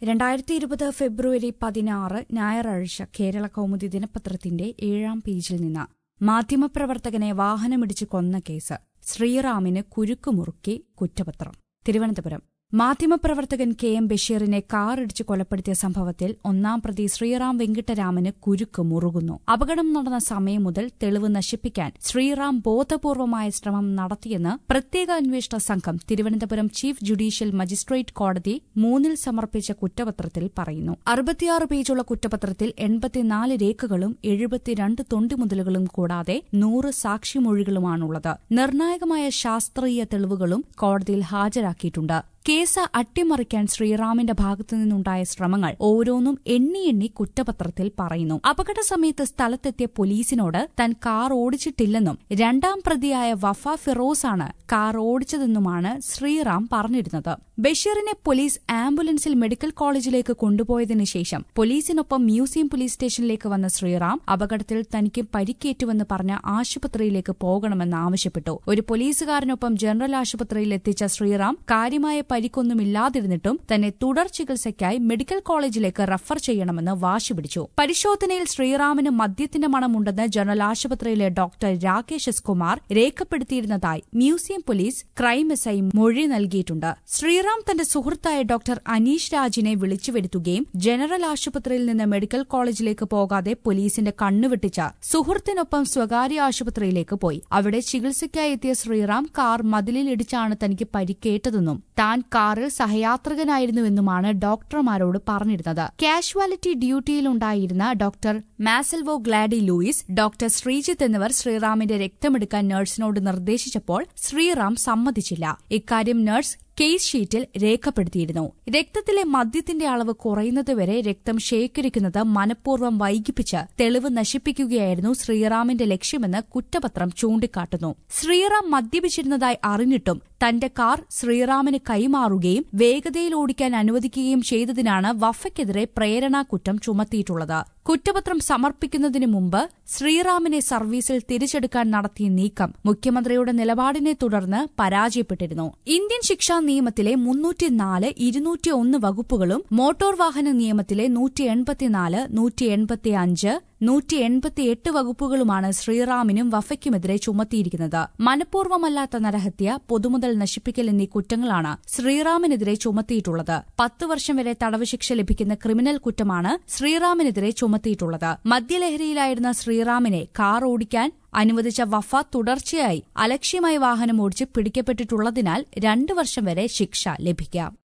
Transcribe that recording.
രണ്ടായിരത്തി ഇരുപത് ഫെബ്രുവരി പതിനാറ് ഞായറാഴ്ച കേരള കൗമുദി ദിനപത്രത്തിന്റെ ഏഴാം പേജിൽ നിന്ന് മാധ്യമപ്രവർത്തകനെ വാഹനമിടിച്ച് കൊന്ന കേസ് ശ്രീറാമിന് കുരുക്കുമുറുക്കി കുറ്റപത്രം തിരുവനന്തപുരം മാധ്യമപ്രവർത്തകൻ കെ എം ബഷീറിനെ കാറിടിച്ച് കൊലപ്പെടുത്തിയ സംഭവത്തിൽ ഒന്നാം പ്രതി ശ്രീറാം വെങ്കിട്ടരാമന് കുരുക്ക് മുറുകുന്നു അപകടം നടന്ന സമയം മുതൽ തെളിവ് നശിപ്പിക്കാൻ ശ്രീറാം ബോധപൂർവമായ ശ്രമം നടത്തിയെന്ന് പ്രത്യേക അന്വേഷണ സംഘം തിരുവനന്തപുരം ചീഫ് ജുഡീഷ്യൽ മജിസ്ട്രേറ്റ് കോടതി മൂന്നിൽ സമർപ്പിച്ച കുറ്റപത്രത്തിൽ പറയുന്നു അറുപത്തിയാറ് പേജുള്ള കുറ്റപത്രത്തിൽ എൺപത്തിനാല് രേഖകളും എഴുപത്തിരണ്ട് തൊണ്ടിമുതലുകളും കൂടാതെ നൂറ് സാക്ഷിമൊഴികളുമാണുള്ളത് നിർണായകമായ ശാസ്ത്രീയ തെളിവുകളും കോടതിയിൽ ഹാജരാക്കിയിട്ടുണ്ട് കേസ് അട്ടിമറിക്കാൻ ശ്രീറാമിന്റെ ഭാഗത്തു നിന്നുണ്ടായ ശ്രമങ്ങൾ ഓരോന്നും എണ്ണി എണ്ണി കുറ്റപത്രത്തിൽ പറയുന്നു അപകട സമയത്ത് സ്ഥലത്തെത്തിയ പോലീസിനോട് താൻ കാർ ഓടിച്ചിട്ടില്ലെന്നും രണ്ടാം പ്രതിയായ വഫ ഫിറോസാണ് കാർ ഓടിച്ചതെന്നുമാണ് ശ്രീറാം പറഞ്ഞിരുന്നത് ബഷീറിനെ പോലീസ് ആംബുലൻസിൽ മെഡിക്കൽ കോളേജിലേക്ക് കൊണ്ടുപോയതിനു ശേഷം പോലീസിനൊപ്പം മ്യൂസിയം പോലീസ് സ്റ്റേഷനിലേക്ക് വന്ന ശ്രീറാം അപകടത്തിൽ തനിക്ക് പരിക്കേറ്റുവെന്ന് പറഞ്ഞ ആശുപത്രിയിലേക്ക് പോകണമെന്ന് ആവശ്യപ്പെട്ടു ഒരു പോലീസുകാരനൊപ്പം ജനറൽ ആശുപത്രിയിൽ എത്തിച്ച ശ്രീറാം കാര്യമായ പരിക്കൊന്നുമില്ലാതിരുന്നിട്ടും തന്നെ തുടർ ചികിത്സയ്ക്കായി മെഡിക്കൽ കോളേജിലേക്ക് റഫർ ചെയ്യണമെന്ന് വാശി പിടിച്ചു പരിശോധനയിൽ ശ്രീറാമിന് മദ്യത്തിന്റെ മണമുണ്ടെന്ന് ജനറൽ ആശുപത്രിയിലെ ഡോക്ടർ രാകേഷ് എസ് കുമാർ രേഖപ്പെടുത്തിയിരുന്നതായി museum police crime S I മൊഴി നൽകിയിട്ടുണ്ട് ശ്രീറാം തന്റെ സുഹൃത്തായ ഡോക്ടർ അനീഷ് രാജിനെ വിളിച്ചു വരുത്തുകയും ജനറൽ ആശുപത്രിയിൽ നിന്ന് മെഡിക്കൽ കോളേജിലേക്ക് പോകാതെ പോലീസിന്റെ കണ്ണുവെട്ടിച്ച സുഹൃത്തിനൊപ്പം സ്വകാര്യ ആശുപത്രിയിലേക്ക് പോയി അവിടെ ചികിത്സയ്ക്കായി എത്തിയ ശ്രീറാം കാർ മതിലിൽ ഇടിച്ചാണ് തനിക്ക് പരിക്കേറ്റതെന്നും താൻ കാറിൽ സഹയാത്രികനായിരുന്നുവെന്നുമാണ് ഡോക്ടർമാരോട് പറഞ്ഞിരുന്നത് കാഷ്വാലിറ്റി ഡ്യൂട്ടിയിലുണ്ടായിരുന്ന ഡോക്ടർ മാസൽവോ ഗ്ലാഡി ലൂയിസ് ഡോക്ടർ ശ്രീജിത്ത് എന്നിവർ ശ്രീറാമിന്റെ രക്തമെടുക്കാൻ നഴ്സിനോട് നിർദ്ദേശിച്ചപ്പോൾ ശ്രീറാം സമ്മതിച്ചില്ല ഇക്കാര്യം നഴ്സ് കേസ് ഷീറ്റിൽ രേഖപ്പെടുത്തിയിരുന്നു രക്തത്തിലെ മദ്യത്തിന്റെ അളവ് കുറയുന്നതുവരെ രക്തം ശേഖരിക്കുന്നത് മനഃപൂർവ്വം വൈകിപ്പിച്ച് തെളിവ് നശിപ്പിക്കുകയായിരുന്നു ശ്രീറാമിന്റെ ലക്ഷ്യമെന്ന് കുറ്റപത്രം ചൂണ്ടിക്കാട്ടുന്നു ശ്രീറാം മദ്യപിച്ചിരുന്നതായി അറിഞ്ഞിട്ടും തന്റെ കാർ ശ്രീറാമിന് കൈമാറുകയും വേഗതയിൽ ഓടിക്കാൻ അനുവദിക്കുകയും ചെയ്തതിനാണ് വഫയ്ക്കെതിരെ പ്രേരണാ കുറ്റം ചുമത്തിയിട്ടുള്ളത് കുറ്റപത്രം സമർപ്പിക്കുന്നതിന് മുമ്പ് ശ്രീറാമിനെ സർവീസിൽ തിരിച്ചെടുക്കാൻ നടത്തിയ നീക്കം മുഖ്യമന്ത്രിയുടെ നിലപാടിനെ തുടർന്ന് പരാജയപ്പെട്ടിരുന്നു ഇന്ത്യൻ ശിക്ഷാ നിയമത്തിലെ മുന്നൂറ്റിനാല് ഇരുന്നൂറ്റിയൊന്ന് വകുപ്പുകളും മോട്ടോർ വാഹന നിയമത്തിലെ നൂറ്റി എൺപത്തിനാല് നൂറ്റി എൺപത്തിയഞ്ച് നൂറ്റി എൺപത്തിയെട്ട് വകുപ്പുകളുമാണ് ശ്രീറാമിനും വഫയ്ക്കുമെതിരെ ചുമത്തിയിരിക്കുന്നത് മനഃപൂർവ്വമല്ലാത്ത നരഹത്യ പൊതുമുതൽ നശിപ്പിക്കൽ എന്നീ കുറ്റങ്ങളാണ് ശ്രീറാമിനെതിരെ ചുമത്തിയിട്ടുള്ളത് പത്ത് വർഷം വരെ തടവ് ശിക്ഷ ലഭിക്കുന്ന ക്രിമിനൽ കുറ്റമാണ് ശ്രീറാമിനെതിരെ ചുമത്തിയിട്ടുള്ളത് മദ്യലഹരിയിലായിരുന്ന ശ്രീറാമിനെ കാർ ഓടിക്കാൻ അനുവദിച്ച വഫ തുടർച്ചയായി അലക്ഷ്യമായി വാഹനം ഓടിച്ച് പിടിക്കപ്പെട്ടിട്ടുള്ളതിനാൽ രണ്ടു വർഷം വരെ ശിക്ഷ ലഭിക്കാം